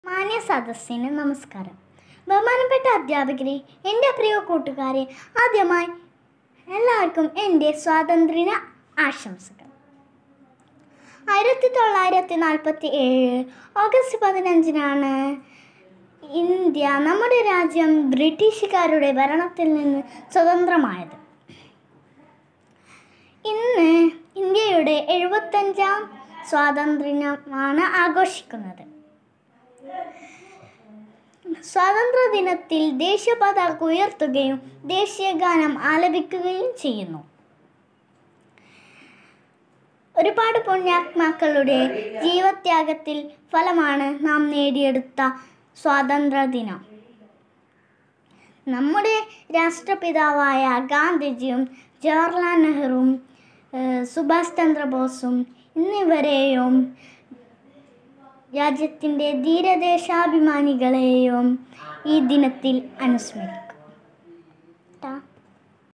മാന്യ സദസ്സിന് നമസ്കാരം ബഹുമാനപ്പെട്ട അധ്യാപകരെ എൻ്റെ പ്രിയ കൂട്ടുകാരെ ആദ്യമായി എല്ലാവർക്കും എൻ്റെ സ്വാതന്ത്ര്യ ആശംസകൾ ആയിരത്തി തൊള്ളായിരത്തി നാൽപ്പത്തി ഏഴ് ഓഗസ്റ്റ് പതിനഞ്ചിനാണ് ഇന്ത്യ നമ്മുടെ രാജ്യം ബ്രിട്ടീഷുകാരുടെ ഭരണത്തിൽ നിന്ന് സ്വതന്ത്രമായത് ഇന്ന് ഇന്ത്യയുടെ എഴുപത്തഞ്ചാം സ്വാതന്ത്ര്യമാണ് ആഘോഷിക്കുന്നത് സ്വാതന്ത്ര്യ ദിനത്തിൽ ദേശീയ പതാക ഉയർത്തുകയും ദേശീയ ഗാനം ആലപിക്കുകയും ചെയ്യുന്നു ഒരുപാട് പുണ്യാത്മാക്കളുടെ ജീവത്യാഗത്തിൽ ഫലമാണ് നാം നേടിയെടുത്ത സ്വാതന്ത്ര്യ ദിനം നമ്മുടെ രാഷ്ട്രപിതാവായ ഗാന്ധിജിയും ജവഹർലാൽ നെഹ്റുവും ഏഹ്, സുഭാഷ് ചന്ദ്രബോസും എന്നിവരെയും രാജ്യത്തിൻ്റെ ധീരദേശാഭിമാനികളെയും ഈ ദിനത്തിൽ അനുസ്മരിക്കും